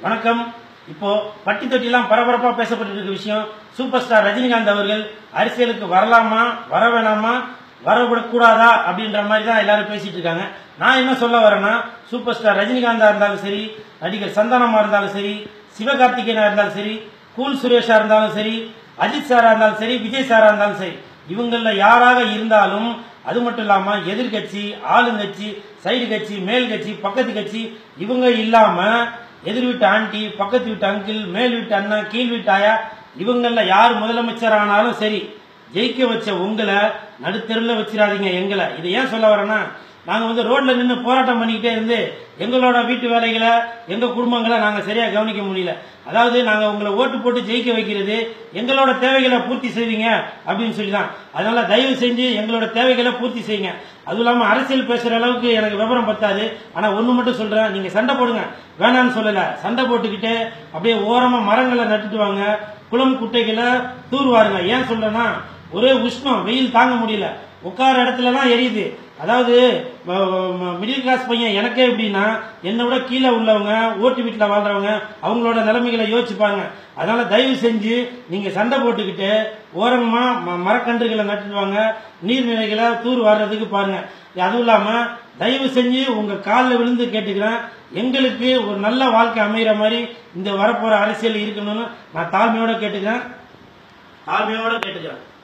வணக்கம் இப்போ பட்டி தொட்டிலாம் பரபரப்பா பேசப்பட்டு இருக்க விஷயம் சூப்பர் ஸ்டார் ரஜினிகாந்த் அவர்கள் அரசியலுக்கு வரலாமா வர வேணாமா வரவிடக்கூடாதா அப்படின்ற மாதிரி தான் எல்லாரும் பேசிட்டு இருக்காங்க நான் என்ன சொல்ல வரேன்னா சூப்பர் ஸ்டார் ரஜினிகாந்தா இருந்தாலும் சரி நடிகர் சந்தானமா இருந்தாலும் சரி சிவகார்த்திகேயனா இருந்தாலும் சரி கூல் சுரேஷா இருந்தாலும் சரி அஜித் சாரா இருந்தாலும் சரி விஜய் சாரா இருந்தாலும் சரி இவங்கள யாராக இருந்தாலும் அது மட்டும் இல்லாம எதிர்கட்சி ஆளுங்கட்சி சைடு கட்சி மேல் கட்சி பக்கத்து கட்சி இவங்க இல்லாம எதிர் வீட்டு ஆண்டி பக்கத்து வீட்டு அங்கிள் மேல் வீட்டு அண்ணா கீழ் வீட்டு ஆயா இவங்கள யார் முதலமைச்சர் ஆனாலும் சரி ஜெயிக்க வச்ச உங்களை நடுத்தெருவில் வச்சிடாதீங்க எங்களை இதை ஏன் சொல்ல வரேன்னா நாங்க வந்து ரோட்ல நின்று போராட்டம் பண்ணிக்கிட்டே இருந்து எங்களோட வீட்டு வேலைகளை எங்க குடும்பங்களை நாங்க சரியா கவனிக்க முடியல அதாவது நாங்க உங்களை ஓட்டு போட்டு ஜெயிக்க வைக்கிறது எங்களோட தேவைகளை பூர்த்தி செய்வீங்க அப்படின்னு சொல்லி தான் அதனால தயவு செஞ்சு எங்களோட தேவைகளை பூர்த்தி செய்யுங்க அதுவும் இல்லாம அரசியல் பேசுற அளவுக்கு எனக்கு விவரம் பத்தாது ஆனா ஒண்ணு மட்டும் சொல்றேன் நீங்க சண்டை போடுங்க வேணான்னு சொல்லல சண்டை போட்டுக்கிட்டு அப்படியே ஓரமா மரங்களை நட்டுட்டு வாங்க குளம் குட்டைகளை தூர்வாருங்க ஏன் சொல்றேன்னா ஒரே உஷ்ணம் வெயில் தாங்க முடியல உட்கார இடத்துல தான் எரியுது அதாவது மிடில் கிளாஸ் பையன் எனக்கே எப்படின்னா என்னை விட கீழே உள்ளவங்க ஓட்டு வீட்டில் வாழ்றவங்க அவங்களோட நிலைமைகளை யோசிச்சு பாருங்க அதனால தயவு செஞ்சு நீங்க சண்டை போட்டுக்கிட்டு ஓரமா ம- மரக்கன்றுகளை நட்டுடுவாங்க நீர்நிலைகளை தூர் வாடுறதுக்கு பாருங்க அதுவும் இல்லாம தயவு செஞ்சு உங்க காலில் விழுந்து கேட்டுக்கிறேன் எங்களுக்கு ஒரு நல்ல வாழ்க்கை அமைகிற மாதிரி இந்த வரப்போற அரசியல் இருக்கணும்னு நான் தாழ்மையோட கேட்டுக்கிறேன் தாழ்மையோட கேட்டுக்கிறேன்